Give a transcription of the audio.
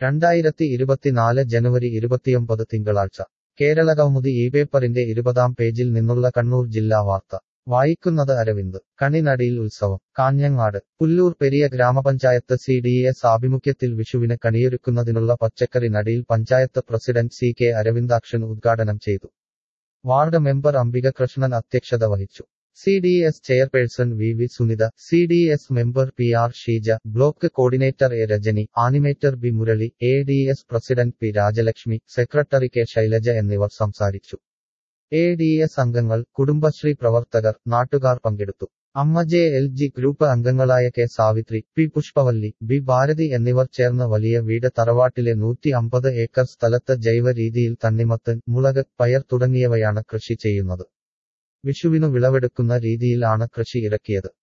രണ്ടായിരത്തി ഇരുപത്തിനാല് ജനുവരി ഇരുപത്തിയൊമ്പത് തിങ്കളാഴ്ച കേരളകൗമുദി ഈ പേപ്പറിന്റെ ഇരുപതാം പേജിൽ നിന്നുള്ള കണ്ണൂർ ജില്ലാ വാർത്ത വായിക്കുന്നത് അരവിന്ദ് കണിനടിയിൽ ഉത്സവം കാഞ്ഞങ്ങാട് പുല്ലൂർ പെരിയ ഗ്രാമപഞ്ചായത്ത് സി ഡി എസ് ആഭിമുഖ്യത്തിൽ വിഷുവിന് കണിയൊരുക്കുന്നതിനുള്ള പച്ചക്കറി നടിയിൽ panchayat president C K Aravindakshan ഉദ്ഘാടനം ചെയ്തു വാർഡ് മെമ്പർ അംബിക കൃഷ്ണൻ അധ്യക്ഷത വഹിച്ചു C D S chairperson V V Sunitha C D S member P R Sheeja block coordinator A Rajani animator B Murali A D S president P Rajalakshmi secretary K Shailaja എന്നിവർ സംസാരിച്ചു എ ഡി എസ് അംഗങ്ങൾ കുടുംബശ്രീ പ്രവർത്തകർ നാട്ടുകാർ പങ്കെടുത്തു അമ്മ ജെ എൽ ജി ഗ്രൂപ്പ് അംഗങ്ങളായ K Savithri P Pushpavalli B Bharathi എന്നിവർ ചേർന്ന് വലിയ വീട് തറവാട്ടിലെ നൂറ്റി അമ്പത് ഏക്കർ സ്ഥലത്ത് ജൈവ രീതിയിൽ തണ്ണിമത്തൻ മുളക് പയർ തുടങ്ങിയവയാണ് കൃഷി ചെയ്യുന്നത് വിഷുവിനു വിളവെടുക്കുന്ന രീതിയിൽ ആണ് കൃഷി ഇറക്കിയത്